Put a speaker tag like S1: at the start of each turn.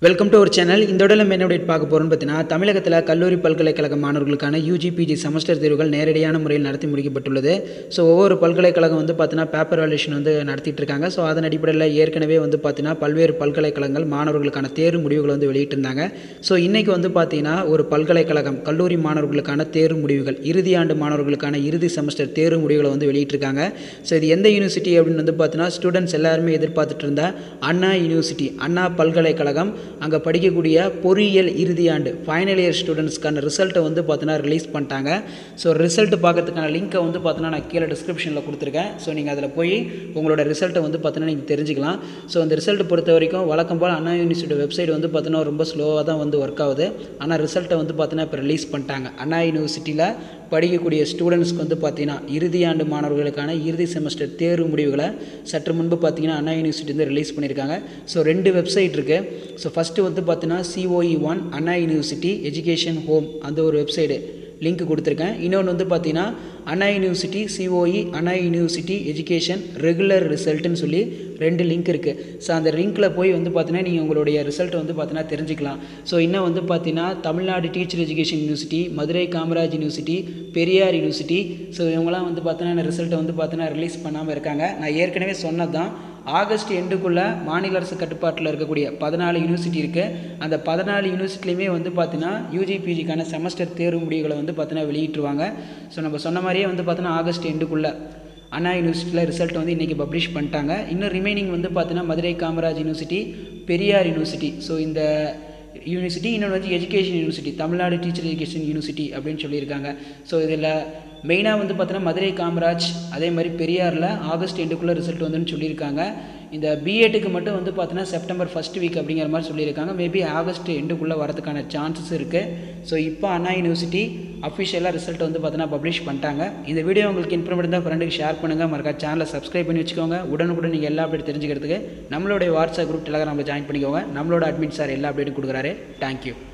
S1: welcome to ஒரு channel இந்த உடல் நம்ம என்ன update பார்க்க போகிறோம்னு பார்த்தீங்கன்னா தமிழகத்தில் கல்லூரி பல்கலைக்கழக மாணவர்களுக்கான யூஜி பிஜி செமஸ்டர் தேர்வுகள் நேரடியான முறையில் நடத்தி முடிக்கப்பட்டுள்ளது ஸோ ஒவ்வொரு பல்கலைக்கழகம் வந்து பார்த்தீங்கன்னா பேப்பர் வேல்யூஷன் வந்து நடத்திட்டு இருக்காங்க ஸோ அதன் அடிப்படையில் ஏற்கனவே வந்து பார்த்தீங்கன்னா பல்வேறு பல்கலைக்கழகங்கள் மாணவர்களுக்கான தேர்வு முடிவுகளை வந்து வெளியிட்டிருந்தாங்க ஸோ இன்றைக்கி வந்து பார்த்தீங்கன்னா ஒரு பல்கலைக்கழகம் கல்லூரி மாணவர்களுக்கான தேர்வு முடிவுகள் இறுதி ஆண்டு மாணவர்களுக்கான இறுதி செமஸ்டர் தேர்வு முடிவுகளை வந்து வெளியிட்டிருக்காங்க ஸோ இது எந்த யூனிவர்சிட்டி அப்படின்னு வந்து பார்த்தீங்கன்னா ஸ்டூடெண்ட்ஸ் எல்லாருமே எதிர்பார்த்துட்டு இருந்த அண்ணா யூனிவர்சிட்டி அண்ணா பல்கலைக்கழகம் அங்கே படிக்கக்கூடிய பொறியியல் இறுதி ஆண்டு ஃபைனல் இயர் ஸ்டூடெண்ட்ஸ்க்கான ரிசல்ட்டை வந்து பார்த்தீங்கன்னா ரிலீஸ் பண்ணிட்டாங்க ஸோ ரிசல்ட் பார்க்கறதுக்கான லிங்க்கை வந்து பார்த்தீங்கன்னா நான் கீழே டிஸ்கிரிப்ஷனில் கொடுத்துருக்கேன் ஸோ நீங்கள் அதில் போய் உங்களோட ரிசல்ட்டை வந்து பார்த்தீங்கன்னா நீங்கள் தெரிஞ்சுக்கலாம் ஸோ அந்த ரிசல்ட் பொறுத்த வரைக்கும் வழக்கம் போல் அண்ணா யூனிவர்சிட்டி வெப்சைட் வந்து பார்த்தீங்கன்னா ரொம்ப ஸ்லோவாக தான் வந்து ஒர்க் ஆகுது ஆனால் ரிசல்ட்டை வந்து பார்த்தீங்கன்னா இப்போ ரிலீஸ் பண்ணிட்டாங்க அண்ணா யூனிவர்சிட்டியில் படிக்கக்கூடிய ஸ்டூடெண்ட்ஸ்க்கு வந்து பார்த்தீங்கன்னா இறுதி ஆண்டு மாணவர்களுக்கான இறுதி செமஸ்டர் தேர்வு முடிவுகளை சற்று முன்பு பார்த்தீங்கன்னா அண்ணா யூனிவர்சிட்டி வந்து ரிலீஸ் பண்ணியிருக்காங்க ஸோ ரெண்டு வெப்சைட் இருக்குது ஸோ ஃபஸ்ட்டு வந்து பார்த்தீங்கன்னா COE one Anna university education home அந்த ஒரு வெப்சைடு லிங்க் கொடுத்துருக்கேன் இன்னொன்று வந்து பார்த்தீங்கன்னா Anna university COE Anna university education regular ரிசல்ட்டுன்னு சொல்லி ரெண்டு லிங்க் இருக்குது ஸோ அந்த லிங்க்கில் போய் வந்து பார்த்தீங்கன்னா நீங்கள் உங்களுடைய ரிசல்ட் வந்து பார்த்தீங்கன்னா தெரிஞ்சுக்கலாம் ஸோ இன்னும் வந்து பார்த்தீங்கன்னா Tamil Nadu teacher education university Madurai Kamaraj university Periyar university so இவங்களாம் வந்து பார்த்தீங்கன்னா ரிசல்ட்டை வந்து பார்த்தீங்கன்னா ரிலீஸ் பண்ணாமல் இருக்காங்க நான் ஏற்கனவே சொன்னது தான் ஆகஸ்ட் எண்டுக்குள்ளே மாநில அரசு கட்டுப்பாட்டில் இருக்கக்கூடிய பதினாலு யூனிவர்சிட்டி இருக்குது அந்த பதினாலு யூனிவர்சிட்டிலையுமே வந்து பார்த்தீங்கன்னா யூஜி பிஜிக்கான செமஸ்டர் தேர்வு முடிவுகளை வந்து பார்த்தீங்கன்னா வெளியிட்டுருவாங்க ஸோ நம்ம சொன்ன மாதிரியே வந்து பார்த்தீங்கன்னா ஆகஸ்ட் எண்டுக்குள்ளே அண்ணா யூனிவர்சிட்டியில் ரிசல்ட் வந்து இன்றைக்கி பப்ளிஷ் பண்ணிட்டாங்க இன்னும் ரிமைனிங் வந்து பார்த்தீங்கன்னா Madurai Kamaraj university Periyar university so இந்த யூனிவர்சிட்டி இன்னொன்று வந்து education university Tamil Nadu teacher education university அப்படின்னு சொல்லியிருக்காங்க ஸோ இதில் மெயினாக வந்து பார்த்தீங்கன்னா மதுரை காமராஜ் அதே மாதிரி பெரியாரில் ஆகஸ்ட் எண்டுக்குள்ளே ரிசல்ட் வந்துன்னு சொல்லியிருக்காங்க இந்த பிஎட்டுக்கு மட்டும் வந்து பார்த்தீங்கன்னா செப்டம்பர் ஃபஸ்ட் வீக் அப்படிங்கிற மாதிரி சொல்லியிருக்காங்க மேபி ஆகஸ்ட் எண்டுக்குள்ளே வரதுக்கான சான்சஸ் இருக்குது ஸோ இப்போ அண்ணா யூனிவர்சிட்டி அஃபிஷியலாக ரிசல்ட் வந்து பார்த்தீங்கன்னா பப்ளிஷ் பண்ணிட்டாங்க இந்த வீடியோ உங்களுக்கு இன்ஃபர்மேட் தான் ஃப்ரெண்டுக்கு ஷேர் பண்ணுங்கள் மறக்கா சேனலை சப்ஸ்கிரைப் பண்ணி வச்சுக்கோங்க உடனுக்குடன் நீங்கள் எல்லா அப்டேட் தெரிஞ்சுக்கிறதுக்கு நம்மளுடைய வாட்ஸ்அப் குரூப் டெலகிராமில் ஜாயின் பண்ணிக்கோங்க நம்மளோட அட்மின் சார் எல்லா அப்டேட்டும் கொடுக்குறாரு தேங்க்யூ